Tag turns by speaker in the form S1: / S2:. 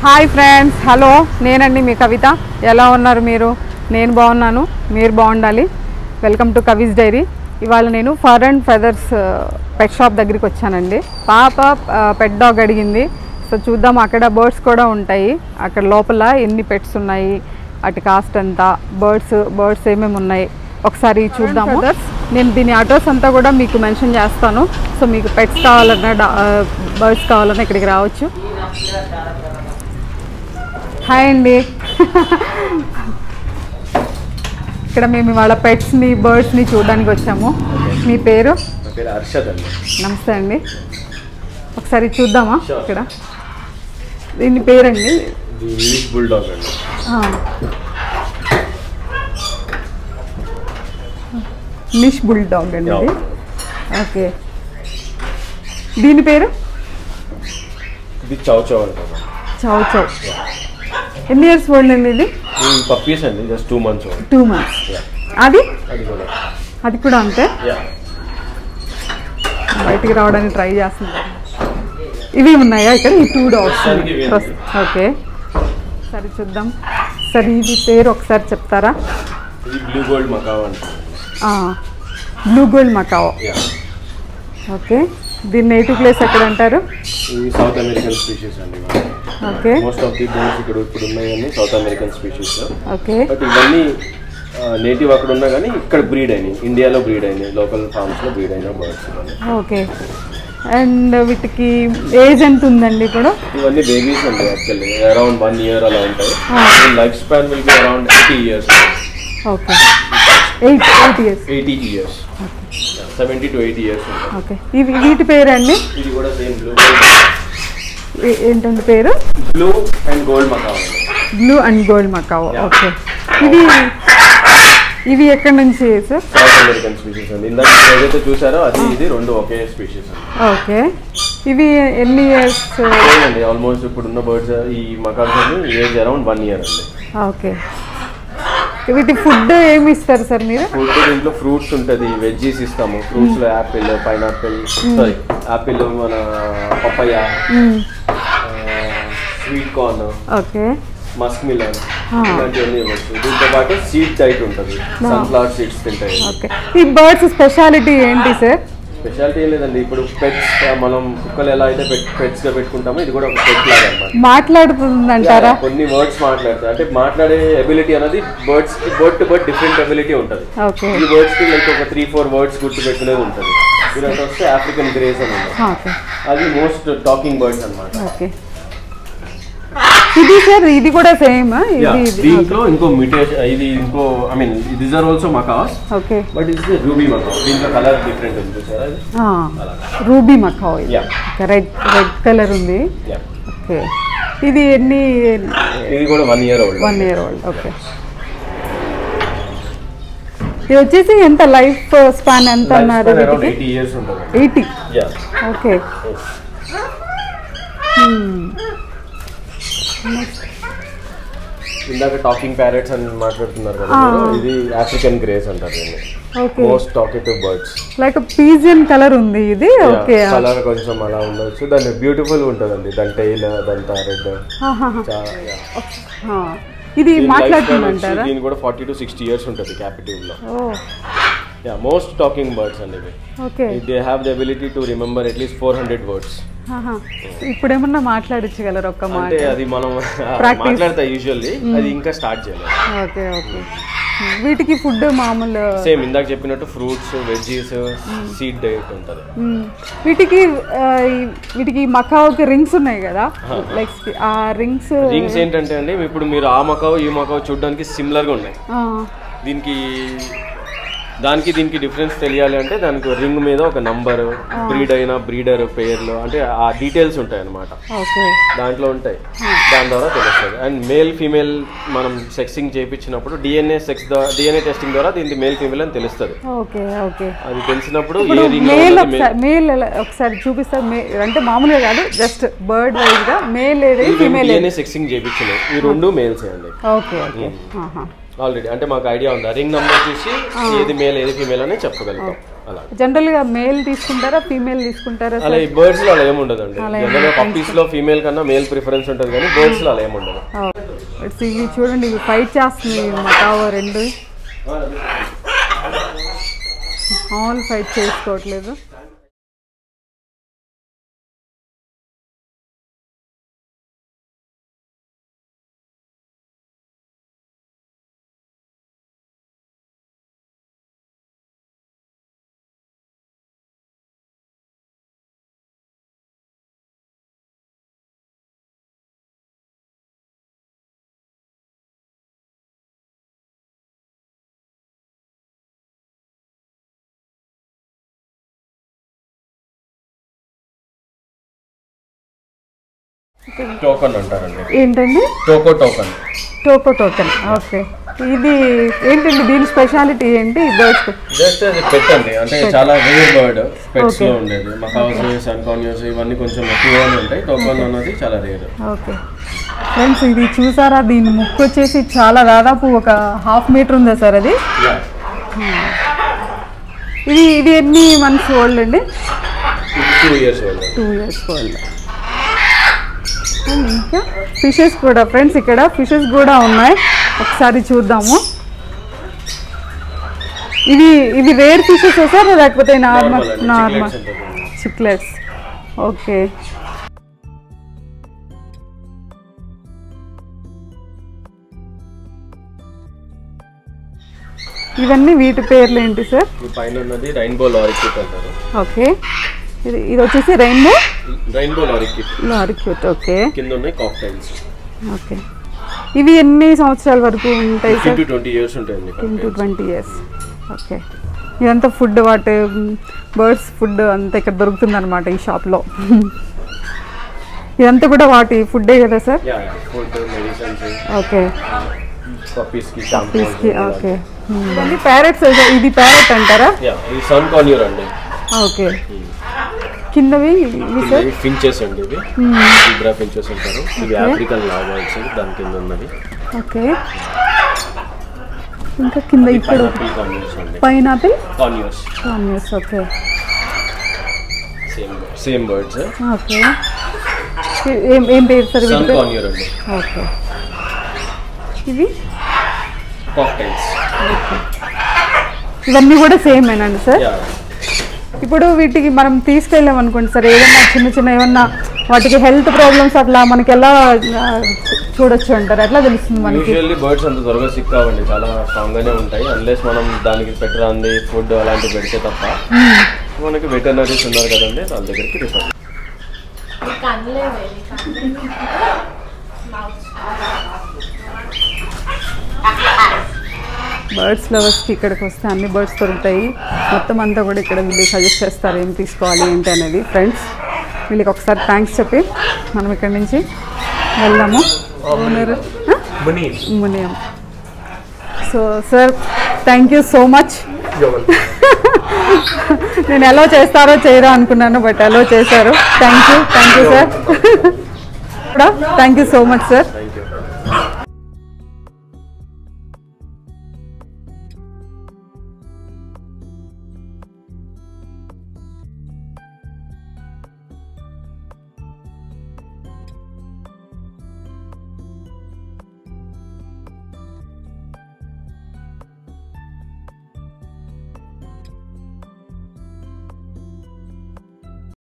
S1: Hi friends hello నేనండి మీ కవిత ఎలా ఉన్నారు మీరు నేను బాగున్నాను మీరు బాగుండాలి వెల్కమ్ టు కవిస్ డైరీ ఇవాళ నేను fur and feathers pet shop దగ్గరికి వచ్చానండి పాప పెట్ డాగ్ అడిగింది సో చూద్దాం అక్కడ బర్డ్స్ కూడా ఉంటాయి అక్కడ లోపల ఎన్ని పెట్స్ ఉన్నాయి వాటి కాస్ట్ ఎంత బర్డ్స్ బర్డ్స్ ఏమేమి ఉన్నాయి ఒకసారి చూద్దాము నేను దీని అడ్రస్ అంతా కూడా మీకు మెన్షన్ చేస్తాను సో మీకు పెట్స్ కావాలన్నా బర్డ్స్ కావాలన్నా ఇక్కడికి రావచ్చు హాయ్ అండి ఇక్కడ మేము ఇవాళ పెట్స్ని బర్డ్స్ని చూడడానికి వచ్చాము మీ పేరు
S2: నా పేరు అర్షద్ అండి
S1: నమస్తే అండి ఒకసారి చూద్దామా
S2: Sure.
S1: ఇక్కడ దీని పేరండి
S2: ఇది ఇంగ్లీష్ బుల్డాగ్ అండి
S1: ఆ. నిష్ బుల్ డాగ్ అండి ఇది ఓకే దీని పేరు
S2: ఇది చౌ చౌ అంటారు
S1: చౌ చౌ ఎన్ని ఇయర్స్ ఓల్డ్ అండి ఇది
S2: ఇది పప్పీస్ అండి just two months old
S1: two months అది
S2: అది కూడా
S1: అది కూడా అంతే
S2: యా
S1: బయటికి రావడానికి ట్రై చేస్తున్నారు ఇవి ఉన్నాయా ఇక్కడ ఈ టూ డాగ్స్
S2: ప్రస్తుతానికి ఇవే అండి.
S1: ఓకే సరే చూద్దాం సరే ఇది పేరు ఒకసారి చెప్తారా
S2: ఇది బ్లూ గోల్డ్ మకావ్ అంటారు
S1: blue gold macaw
S2: yeah
S1: okay దీని నేటివ్ ప్లేస్ ఎక్కడ అంటారు
S2: ఇది సౌత్ అమెరికన్ స్పీషీస్ అండి
S1: okay
S2: most of the ones ఇక్కడ ఇప్పుడు ఉన్నాయన్నీ South American species
S1: okay
S2: but ఇవన్నీ నేటివ్ అక్కడ ఉన్నా కానీ ఇక్కడ బ్రీడ్ అయినాయి ఇండియాలో బ్రీడ్ అయినాయి లోకల్ ఫార్మ్స్లో బ్రీడ్ అయిన బర్డ్స్ ఇవన్నీ
S1: ఓకే అండ్ వీటికి ఏజ్ ఎంత ఉందండి ఇప్పుడు
S2: ఇవన్నీ బేబీస్ అండి యాక్చువల్లీ అరౌండ్ వన్ ఇయర్ అలా ఉంటాయి life span will be around eighty years
S1: okay eight eight years
S2: eighty years seventy to eighty years ఉంటాయి
S1: ఓకే ఇవి వీటి పేరండి
S2: ఇది కూడా సేమ్ బ్లూ
S1: ఏ- ఏంటండి పేరు
S2: బ్లూ అండ్ గోల్డ్ మకావ్ అండి
S1: blue and gold macaw
S2: Yeah.
S1: Okay ఇవి ఇవి ఎక్కడి నుంచి సార్
S2: సౌత్ అమెరికన్ స్పీషీస్ అండి ఇందాక ఏదైతే చూసారో అది ఇది రెండు ఒకే స్పీషీస్ అండి
S1: ఓకే ఇవి ఎన్ని ఇయర్స్
S2: సేమ్ అండి ఆల్మోస్ట్ ఇప్పుడు ఉన్న బర్డ్స్ ఈ మకాల్స్ అన్ని ఏజ్ అరౌండ్ వన్ ఇయర్ అండి
S1: ఓకే వీటి ఫుడ్ ఏమి ఇస్తారు సార్ మీరు
S2: ఫుడ్ దీంట్లో ఫ్రూట్స్ ఉంటుంది వెజ్జీస్ ఇస్తాము ఫ్రూట్స్ లో యాపిల్ పైనాపిల్ సారీ యాపిల్ మన papaya sweet corn
S1: okay
S2: musk melon ఇలాంటివన్నీ ఇవ్వచ్చు దీంతో పాటు సీడ్ డైట్ ఉంటుంది సన్ఫ్లవర్ సీడ్స్ తింటాయి
S1: ఓకే ఈ బర్డ్స్ స్పెషాలిటీ ఏంటి సార్
S2: స్పెషాలిటీ ఏం లేదండి ఇప్పుడు పెట్స్ మనం కుక్కలు ఎలా అయితే పెట్ పెట్స్ గా పెట్టుకుంటామో ఇది కూడా ఒక పెట్ లాగా అనమాట
S1: మాట్లాడుతుందంటారా
S2: కొన్ని వర్డ్స్ మాట్లాడతాయి అంటే మాట్లాడే ఎబిలిటీ అనేది బర్డ్స్ కి bird to bird different ability ఉంటుంది
S1: ఓకే
S2: ఈ వర్డ్స్ కి లైక్ ఒక త్రీ ఫోర్ వర్డ్స్ గుర్తు పెట్టుకునేది ఉంటుంది ఇదంతా వస్తే ఆఫ్రికన్ గ్రేస్ అని ఉంది.
S1: ఓకే
S2: అది మోస్ట్ టాకింగ్ బర్డ్స్ అనమాట
S1: ఓకే ఇది సార్ ఇది కూడా సేమ్ ఇది ఇది
S2: దీంట్లో ఇంకో మ్యూటేషన్ ఇది ఇంకో I mean these are also macaws
S1: okay
S2: but it's ruby macaws దీంట్లో కలర్ డిఫరెంట్ ఉంది చూసారా ఇది
S1: ruby macaw
S2: Yeah.
S1: Red red colour ఉంది
S2: Yeah.
S1: ఓకే ఇది ఎన్ని
S2: ఇది కూడా one year old
S1: one year old okay ఇది వచ్చేసి ఎంత లైఫ్ స్పాన్ ఎంత అన్నారు
S2: అరౌండ్
S1: వీటికి
S2: ఎయిటీ ఇయర్స్ ఉంటుంది
S1: ఎయిటీ
S2: యా
S1: ఓకే
S2: ఇందాక టాకింగ్ ప్యారెట్స్ అని మాట్లాడుతున్నారు కదా మీరు. ఇది ఆఫ్రికన్ గ్రేస్ అంటారు దీన్ని
S1: okay
S2: most talkative birds
S1: like pigeon colour ఉంది ఇది ఓకే
S2: కలర్ కొంచెం అలా ఉండొచ్చు దాన్ని బ్యూటిఫుల్ ఉంటుందండి దాని టైల్ అదంతా రెడ్
S1: ఇది మాట్లాడుతుందంటారా
S2: దీని కూడా ఫార్టీ టు సిక్స్టీ ఇయర్స్ ఉంటుంది క్యాపిటివ్ లో
S1: oh
S2: yeah most talking birds అండి ఇవి
S1: okay
S2: they have the ability to remember at least four hundred words
S1: ఇప్పుడు ఏమన్నా మాట్లాడించగలరు ఒక్క మాట
S2: అంటే అది మనం
S1: Practice.
S2: మాట్లాడతా యూజువల్లీ అది ఇంకా స్టార్ట్ చేయలేదు
S1: ఓకే ఓకే వీటికి ఫుడ్ మామూలు
S2: సేమ్ ఇందాక చెప్పినట్టు ఫ్రూట్స్ వెజ్జీస్ సీడ్ డైట్ ఉంటుంది
S1: మ్మ్. వీటికి ఆ, ఈ- వీటికి మకావుకి రింగ్స్ ఉన్నాయి కదా లైక్ ఆ రింగ్స్
S2: రింగ్స్ ఏంటంటే అండి ఇప్పుడు మీరు ఆ మకావు ఈ మకావు చూడడానికి సిమిలర్ గా ఉన్నాయి దీనికి దానికి దీనికి డిఫరెన్స్ తెలియాలి అంటే దానికి రింగ్ మీద ఒక నంబర్ బ్రీడ్ అయిన బ్రీడర్ పేర్లు అంటే ఆ డీటెయిల్స్ ఉంటాయి అన్నమాట
S1: ఓకే
S2: దాంట్లో ఉంటాయి దాని ద్వారా తెలుస్తుంది అండ్ మేల్ ఫీమేల్ మనం సెక్సింగ్ చేయించినప్పుడు డిఎన్ఏ సెక్స్ డిఎన్ఏ టెస్టింగ్ ద్వారా దీనికి మేల్ ఫీమేల్ అని తెలుస్తుంది
S1: ఓకే ఓకే
S2: అది తెలిసినప్పుడు ఏ
S1: ఇప్పుడు
S2: రింగ్
S1: మేల్ ఒకసారి మేల్ ఒకసారి చూపిస్తారు మే అంటే మామూలుగా కాదు జస్ట్ బర్డ్ వైజ్ గా మేల్ ఏది ఫీమేల్
S2: డిఎన్ఏ సెక్సింగ్ చేయించినాయి ఈ రెండు మేల్స్ అండి
S1: ఓకే ఓకే ఆహా.
S2: ఆల్రెడీ అంటే మాకు ఐడియా ఉంది రింగ్ నంబర్ చూసి ఏది మేల్ ఏది ఫీమేల్ అని చెప్పగలుగుతాం అలా
S1: జనరల్గా మేల్ తీసుకుంటారా ఫీమేల్ తీసుకుంటారా
S2: అలా ఈ బర్డ్స్ లో అలా ఏముండదండి జనరల్గా పప్పీస్ లో ఫీమేల్ కన్నా మేల్ ప్రిఫరెన్స్ ఉంటుంది కానీ బర్డ్స్ లో అలా ఏముండదు
S1: ఇట్స్ ఇవి చూడండి ఇవి ఫైట్ చేస్తున్నాయి మతావో రెండు ఆల్ ఫైట్ చేసుకోవట్లేదు
S2: టోకన్ అంటారండి
S1: ఏంటండి
S2: toco toucan
S1: toco toucan okay ఇది ఏంటండి దీని స్పెషాలిటీ ఏంటి బర్డ్స్
S2: జస్ట్ అది పెట్ అండి అంటే చాలా రేర్ బర్డ్ పెట్స్ లో ఉండేది మకావస్ సన్కానియస్ ఇవన్నీ కొంచెం ఎక్కువగానే ఉంటాయి టోకన్ అన్నది చాలా రేర్
S1: ఓకే ఫ్రెండ్స్ ఇది చూసారా దీని ముక్కు వచ్చేసి చాలా దాదాపు ఒక హాఫ్ మీటర్ ఉందా సార్ అది ఇది ఇది ఎన్ని మంత్స్ ఓల్డ్ అండి
S2: two years old
S1: two years old ఇంకా ఫిషెస్ కూడా ఫ్రెండ్స్ ఇక్కడ ఫిషెస్ కూడా ఉన్నాయి ఒకసారి చూద్దాము ఇవి ఇవి రేర్ ఫిషెస్ సార్ లేకపోతే నార్మల్ నార్మల్ చిక్లెట్స్ ఓకే ఇవన్నీ వీటి పేర్లు ఏంటి సార్
S2: ఈ పైన ఉన్నది రైన్బో లారిక్యూట్ అంటారు
S1: ఓకే ఇది ఇది వచ్చేసి rainbow
S2: rainbow lorikeet
S1: lorikeet okay
S2: కింద ఉన్నాయి కాక్టైల్స్
S1: ఓకే ఇవి ఎన్ని సంవత్సరాల వరకు ఉంటాయి sir
S2: fifty to twenty years ఉంటాయండి
S1: ten to twenty years okay ఇదంతా ఫుడ్ వాటి బర్డ్స్ ఫుడ్ అంతా ఇక్కడ దొరుకుతుంది అనమాట ఈ షాప్లో ఇదంతా కూడా వాటి ఫుడ్డే కదా sir
S2: yeah food medicines
S1: okay
S2: puppies కి
S1: పీస్కి ఓకే ఇవన్నీ ప్యారెట్స్ ఇది ప్యారెట్ అంటారా
S2: యా ఇది సన్ కాన్యూర్ అండి
S1: ఓకే కిందవి ఇవి సార్
S2: ఇవి ఫించెస్ అండి ఇవి జీబ్రా ఫించెస్ అంటారు ఇవి ఆఫ్రికన్ లావాల్స్ దాని కింద ఉన్నది
S1: ఓకే ఇంకా కింద ఇక్కడ
S2: పైనాపిల్ కాన్యూర్స్ అండి
S1: pineapple
S2: conures
S1: conures okay
S2: same same birds
S1: okay ఏం ఏం పేరు సార్
S2: సన్
S1: వీటి
S2: కాన్యూర్ అండి
S1: ఓకే ఇవి
S2: కాక్టైల్స్
S1: ఇవన్నీ కూడా సేమ్ ఏనండి సార్
S2: యా
S1: ఇప్పుడు వీటికి మనం తీసుకెళ్ళాం అనుకోండి సార్ ఏదైనా చిన్న చిన్న ఏమన్నా వాటికి హెల్త్ ప్రాబ్లమ్స్ అట్లా మనకి ఎలా ఆ, చూడొచ్చు అంటారు ఎట్లా తెలుస్తుంది మనకి
S2: యూజువల్లీ బర్డ్స్ అంత త్వరగా సిక్ కావండి చాలా స్ట్రాంగ్ గానే ఉంటాయి అన్లెస్ మనం దానికి పెట్టరాంది ఫుడ్ అలాంటివి పెడితే తప్ప మనకి వెటర్నరీస్ ఉన్నారు కదండి వాళ్ళ దగ్గరికి రిఫర్
S1: బర్డ్స్ లవర్స్కి ఇక్కడికి వస్తే అన్ని బర్డ్స్ దొరుకుతాయి మొత్తం అంతా కూడా ఇక్కడ వీళ్ళు సజెస్ట్ చేస్తారు ఏం తీసుకోవాలి ఏంటి అనేది ఫ్రెండ్స్ వీళ్ళకి ఒకసారి థ్యాంక్స్ చెప్పి మనం ఇక్కడ నుంచి వెళ్దాము owner Muniyam so sir thank you so much నేను ఎలా చేస్తారో చేయరో అనుకున్నాను బట్ ఎలా చేశారు thank you thank you sir thank you so much sir
S2: thank you